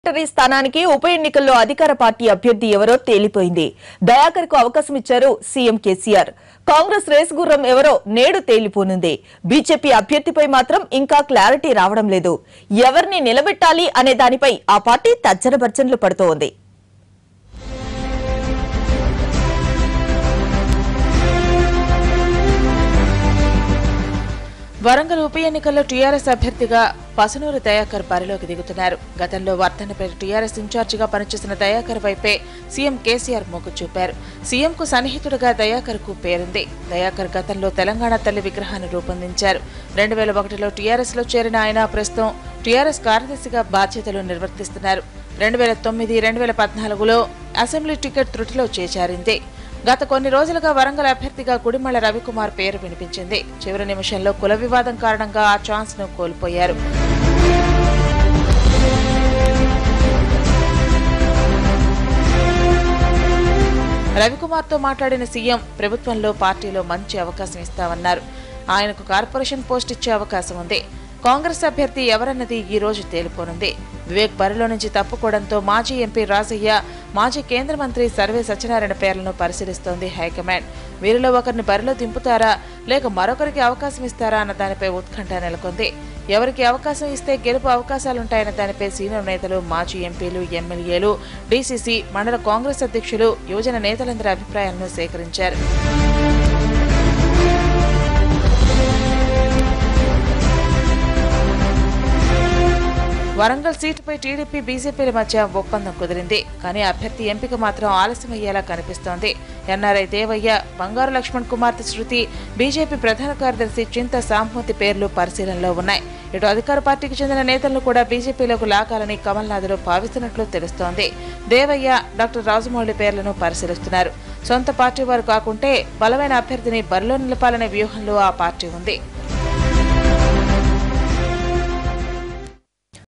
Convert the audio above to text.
secretary స్థానానికి ఉప ఎన్నికల్లో అధికార పార్టీ అభ్యర్థి ఎవరో తేలిపోయింది దయాకర్ కు అవకాశం ఇచ్చారు సీఎం కేసీఆర్ కాంగ్రెస్ రేసు గుర్రం ఎవరో నేడు తేలిపోనుంది బీజేపీ అభ్యర్థిపై మాత్రం ఇంకా క్లారిటీ రావడం లేదు ఎవరిని నిలబెట్టాలి అనే దానిపై ఆ పార్టీ తర్జన భర్జనలు పడుతోంది వరంగల్ ఉప ఎన్నికల్లో టీఆర్ఎస్ అభ్యర్థిగా పసునూరు దయాకర్ బరిలోకి దిగుతున్నారు గతంలో వర్ధనపేట టీఆర్ఎస్ ఇన్ఛార్జిగా పనిచేసిన దయాకర్ వైపే సీఎం కేసీఆర్ మొగ్గు చూపారు సీఎంకు సన్నిహితుడిగా దయాకర్ కు పేరుంది దయాకర్ గతంలో తెలంగాణ తల్లి విగ్రహాన్ని రూపొందించారు రెండు వేల ఒకటిలో టీఆర్ఎస్ లో చేరిన ఆయన ప్రస్తుతం టీఆర్ఎస్ కార్యదర్శిగా బాధ్యతలు నిర్వర్తిస్తున్నారు రెండు వేల తొమ్మిది రెండు వేల పద్నాలుగులో అసెంబ్లీ టికెట్ త్రుటిలో చేచారింది గత కొన్ని రోజులుగా వరంగల్ అభ్యర్థిగా గుడిమళ్ళ రవికుమార్ పేరు వినిపించింది చివరి నిమిషంలో కుల వివాదం కారణంగా ఆ ఛాన్స్ ను కోల్పోయారు రవికుమార్తో మాట్లాడిన సీఎం ప్రభుత్వంలో పార్టీలో మంచి అవకాశం ఇస్తామన్నారు ఆయనకు కార్పొరేషన్ పోస్ట్ ఇచ్చే అవకాశం ఉంది కాంగ్రెస్ అభ్యర్థి ఎవరన్నది ఈ రోజు తేలిపోనుంది వివేక్ బరిలో నుంచి తప్పుకోవడంతో మాజీ ఎంపీ రాజయ్య మాజీ కేంద్ర మంత్రి సర్వే సత్యనారాయణ పేర్లను పరిశీలిస్తోంది హైకమాండ్ వీరిలో ఒకరిని బరిలో దింపుతారా లేక మరొకరికి అవకాశం ఇస్తారా అన్న దానిపై ఉత్కంఠ నెలకొంది ఎవరికి అవకాశం ఇస్తే గెలుపు అవకాశాలుంటాయన్న దానిపై సీనియర్ నేతలు మాజీ ఎంపీలు ఎమ్మెల్యేలు డీసీసీ మండల కాంగ్రెస్ అధ్యక్షులు యువజన నేతలందరి అభిప్రాయాలను సేకరించారు వరంగల్ సీటుపై టీడీపీ బీజేపీల మధ్య ఒప్పందం కుదిరింది కానీ అభ్యర్థి ఎంపిక మాత్రం ఆలస్యమయ్యేలా కనిపిస్తోంది ఎన్ఆర్ఐ దేవయ్య బంగారు లక్ష్మణ్ కుమార్తె శృతి బీజేపీ ప్రధాన కార్యదర్శి చింత సాంహూతి పేర్లు పరిశీలనలో ఉన్నాయి ఇటు అధికార పార్టీకి చెందిన నేతలను కూడా బీజేపీలోకి లాగాలని కమల్నాథులు భావిస్తున్నట్లు తెలుస్తోంది దేవయ్య డాక్టర్ రాజమౌళి పేర్లను పరిశీలిస్తున్నారు సొంత పార్టీ వారు కాకుంటే బలమైన అభ్యర్థిని బరిలో నిలపాలనే వ్యూహంలో ఆ పార్టీ ఉంది